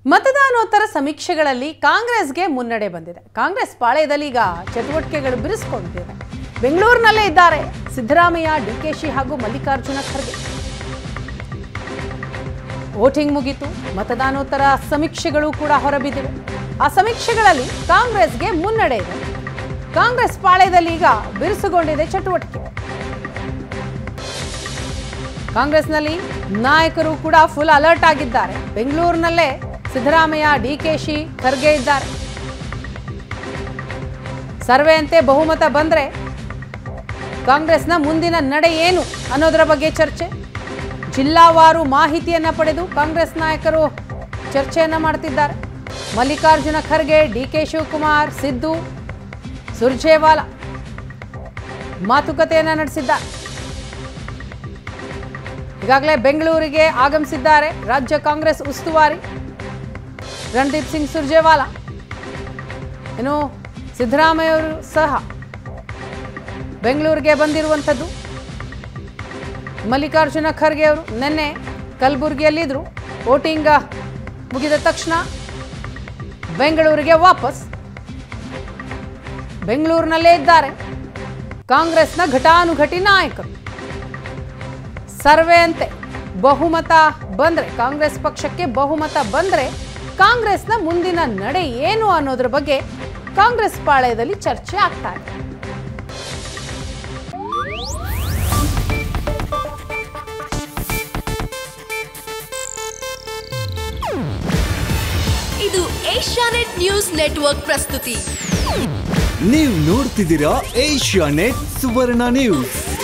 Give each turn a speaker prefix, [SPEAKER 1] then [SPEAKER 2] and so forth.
[SPEAKER 1] ಮತದಾನೋತ್ತರ ಸಮೀಕ್ಷೆಗಳಲ್ಲಿ ಕಾಂಗ್ರೆಸ್ಗೆ ಮುನ್ನಡೆ ಬಂದಿದೆ ಕಾಂಗ್ರೆಸ್ ಪಾಳ್ಯದಲ್ಲಿ ಈಗ ಚಟುವಟಿಕೆಗಳು ಬಿರುಸುಕೊಂಡಿದೆ ಬೆಂಗಳೂರಿನಲ್ಲೇ ಇದ್ದಾರೆ ಸಿದ್ದರಾಮಯ್ಯ ಡಿಕೆಶಿ ಹಾಗೂ ಮಲ್ಲಿಕಾರ್ಜುನ ಖರ್ಗೆ ವೋಟಿಂಗ್ ಮುಗೀತು ಮತದಾನೋತ್ತರ ಸಮೀಕ್ಷೆಗಳು ಕೂಡ ಹೊರಬಿದ್ದಿವೆ ಆ ಸಮೀಕ್ಷೆಗಳಲ್ಲಿ ಕಾಂಗ್ರೆಸ್ಗೆ ಮುನ್ನಡೆ ಇದೆ ಕಾಂಗ್ರೆಸ್ ಪಾಳ್ಯದಲ್ಲಿ ಈಗ ಬಿರುಸುಗೊಂಡಿದೆ ಚಟುವಟಿಕೆ ಕಾಂಗ್ರೆಸ್ನಲ್ಲಿ ನಾಯಕರು ಕೂಡ ಫುಲ್ ಅಲರ್ಟ್ ಆಗಿದ್ದಾರೆ ಬೆಂಗಳೂರಿನಲ್ಲೇ ಸಿದ್ದರಾಮಯ್ಯ ಡಿಕೆಶಿ ಖರ್ಗೆ ಇದ್ದಾರೆ ಸರ್ವೆ ಅಂತೆ ಬಹುಮತ ಬಂದ್ರೆ ಕಾಂಗ್ರೆಸ್ನ ಮುಂದಿನ ನಡೆ ಏನು ಅನ್ನೋದರ ಬಗ್ಗೆ ಚರ್ಚೆ ಜಿಲ್ಲಾವಾರು ಮಾಹಿತಿಯನ್ನ ಪಡೆದು ಕಾಂಗ್ರೆಸ್ ನಾಯಕರು ಚರ್ಚೆಯನ್ನ ಮಾಡ್ತಿದ್ದಾರೆ ಮಲ್ಲಿಕಾರ್ಜುನ ಖರ್ಗೆ ಡಿ ಕೆ ಶಿವಕುಮಾರ್ ಸಿದ್ದು ಸುರ್ಜೇವಾಲಾ ಮಾತುಕತೆಯನ್ನ ನಡೆಸಿದ್ದಾರೆ ಈಗಾಗಲೇ ಬೆಂಗಳೂರಿಗೆ ಆಗಮಿಸಿದ್ದಾರೆ ರಾಜ್ಯ ಕಾಂಗ್ರೆಸ್ ಉಸ್ತುವಾರಿ ರಣದೀಪ್ ಸಿಂಗ್ ಸುರ್ಜೇವಾಲಾ ಇನ್ನು ಸಿದ್ದರಾಮಯ್ಯ ಅವರು ಸಹ ಬೆಂಗಳೂರಿಗೆ ಬಂದಿರುವಂಥದ್ದು ಮಲ್ಲಿಕಾರ್ಜುನ ಖರ್ಗೆ ಅವರು ನಿನ್ನೆ ಕಲಬುರಗಿಯಲ್ಲಿದ್ದರು ವೋಟಿಂಗ್ ಮುಗಿದ ತಕ್ಷಣ ಬೆಂಗಳೂರಿಗೆ ವಾಪಸ್ ಬೆಂಗಳೂರಿನಲ್ಲೇ ಇದ್ದಾರೆ ಕಾಂಗ್ರೆಸ್ನ ಘಟಾನುಘಟಿ ನಾಯಕರು ಸರ್ವೆ ಅಂತೆ ಬಹುಮತ ಬಂದ್ರೆ ಕಾಂಗ್ರೆಸ್ ಪಕ್ಷಕ್ಕೆ ಬಹುಮತ ಬಂದ್ರೆ ಕಾಂಗ್ರೆಸ್ನ ಮುಂದಿನ ನಡೆ ಏನು ಅನ್ನೋದ್ರ ಬಗ್ಗೆ ಕಾಂಗ್ರೆಸ್ ಪಾಳ್ಯದಲ್ಲಿ ಚರ್ಚೆ ಆಗ್ತಾ ಇದೆ
[SPEAKER 2] ಇದು ಏಷ್ಯಾನೆಟ್ ನ್ಯೂಸ್ ನೆಟ್ವರ್ಕ್ ಪ್ರಸ್ತುತಿ
[SPEAKER 3] ನೀವು ನೋಡ್ತಿದ್ದೀರಾ ಏಷ್ಯಾ ನೆಟ್ ಸುವರ್ಣ ನ್ಯೂಸ್